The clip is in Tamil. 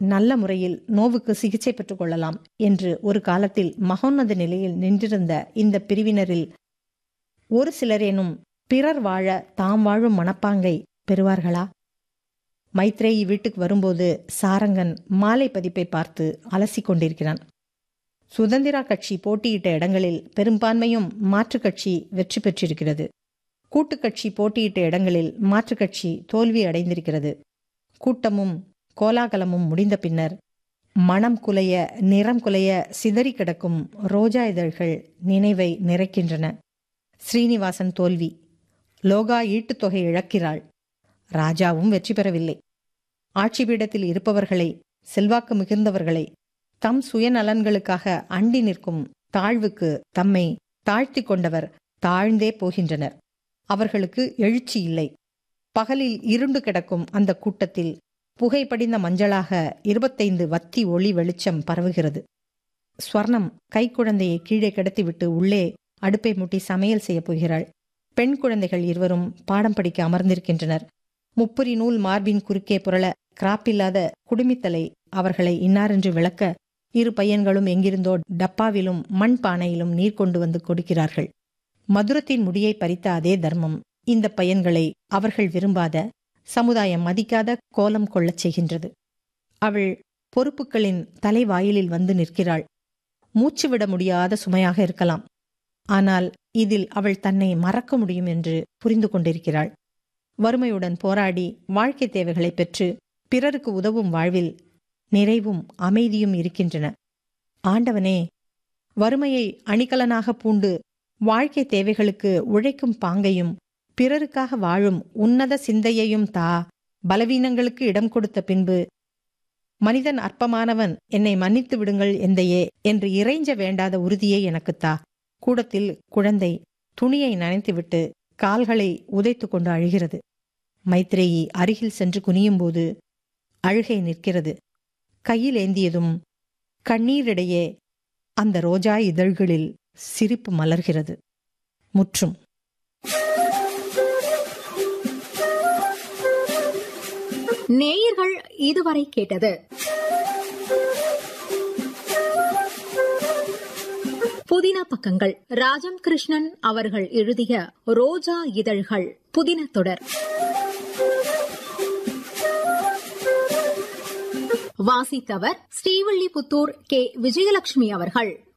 நல்ல முறையில் நோவுக்கு சிகிச்சை பெற்றுக் கொள்ளலாம் என்று ஒரு காலத்தில் மகோன்னத நிலையில் நின்றிருந்த இந்த பிரிவினரில் ஒரு சிலரேனும் பிறர் வாழ தாம் வாழும் மனப்பாங்கை பெறுவார்களா மைத்ரேயி வீட்டுக்கு வரும்போது சாரங்கன் மாலை பதிப்பை பார்த்து அலசிக் கொண்டிருக்கிறான் சுதந்திரா கட்சி போட்டியிட்ட இடங்களில் பெரும்பான்மையும் மாற்றுக் கட்சி வெற்றி பெற்றிருக்கிறது கூட்டுக் கட்சி போட்டியிட்ட இடங்களில் மாற்றுக் கட்சி தோல்வி அடைந்திருக்கிறது கூட்டமும் கோலாகலமும் முடிந்த பின்னர் மனம் குலைய நிறம் குலைய சிதறி கிடக்கும் ரோஜா இதழ்கள் நினைவை நிறைக்கின்றன ஸ்ரீனிவாசன் தோல்வி லோகா ஈட்டுத் தொகை இழக்கிறாள் ராஜாவும் வெற்றி பெறவில்லை ஆட்சி பீடத்தில் இருப்பவர்களை செல்வாக்கு மிகுந்தவர்களை தம் சுயநலன்களுக்காக அண்டி நிற்கும் தாழ்வுக்கு தம்மை தாழ்த்திக் கொண்டவர் தாழ்ந்தே போகின்றனர் அவர்களுக்கு எழுச்சி இல்லை பகலில் இருண்டு கிடக்கும் அந்த கூட்டத்தில் புகைப்படிந்த மஞ்சளாக இருபத்தைந்து வத்தி ஒளி வெளிச்சம் பரவுகிறது ஸ்வர்ணம் கைக்குழந்தையை கீழே கிடத்திவிட்டு உள்ளே அடுப்பை மூட்டி சமையல் செய்யப் போகிறாள் பெண் குழந்தைகள் இருவரும் பாடம் படிக்க அமர்ந்திருக்கின்றனர் முப்புரி நூல் மார்பின் குறுக்கே புரள கிராப்பில்லாத குடுமித்தலை அவர்களை இன்னாரென்று விளக்க இரு பையன்களும் எங்கிருந்தோ டப்பாவிலும் மண் பானையிலும் நீர் கொண்டு வந்து கொடுக்கிறார்கள் மதுரத்தின் முடியை பறித்த அதே தர்மம் இந்த பையன்களை அவர்கள் விரும்பாத சமுதாயம் மதிக்காத கோலம் கொள்ளச் செய்கின்றது அவள் பொறுப்புகளின் தலைவாயிலில் வந்து நிற்கிறாள் மூச்சுவிட முடியாத சுமையாக இருக்கலாம் ஆனால் இதில் அவள் தன்னை மறக்க முடியும் என்று புரிந்து கொண்டிருக்கிறாள் வறுமையுடன் போராடி வாழ்க்கை தேவைகளை பெற்று பிறருக்கு உதவும் வாழ்வில் நிறைவும் அமைதியும் இருக்கின்றன ஆண்டவனே வறுமையை அணிகலனாக பூண்டு வாழ்க்கை தேவைகளுக்கு உழைக்கும் பாங்கையும் பிறருக்காக வாழும் உன்னத சிந்தையையும் தா பலவீனங்களுக்கு இடம் கொடுத்த பின்பு மனிதன் அற்பமானவன் என்னை மன்னித்து விடுங்கள் எந்தையே என்று இறைஞ்ச வேண்டாத உறுதியை எனக்குத் தா கூடத்தில் குழந்தை துணியை நனைத்துவிட்டு கால்களை உதைத்து கொண்டு அழுகிறது மைத்ரேயி அருகில் சென்று குனியும்போது அழுகை நிற்கிறது கையில் ஏந்தியதும் கண்ணீரிடையே அந்த ரோஜா இதழ்களில் சிரிப்பு மலர்கிறது முற்றும் நேயர்கள் இதுவரை கேட்டது புதின பக்கங்கள் ராஜம் கிருஷ்ணன் அவர்கள் எழுதிய ரோஜா இதழ்கள் புதின தொடர் வாசித்தவர் ஸ்ரீவில்லிபுத்தூர் கே விஜயலட்சுமி அவர்கள்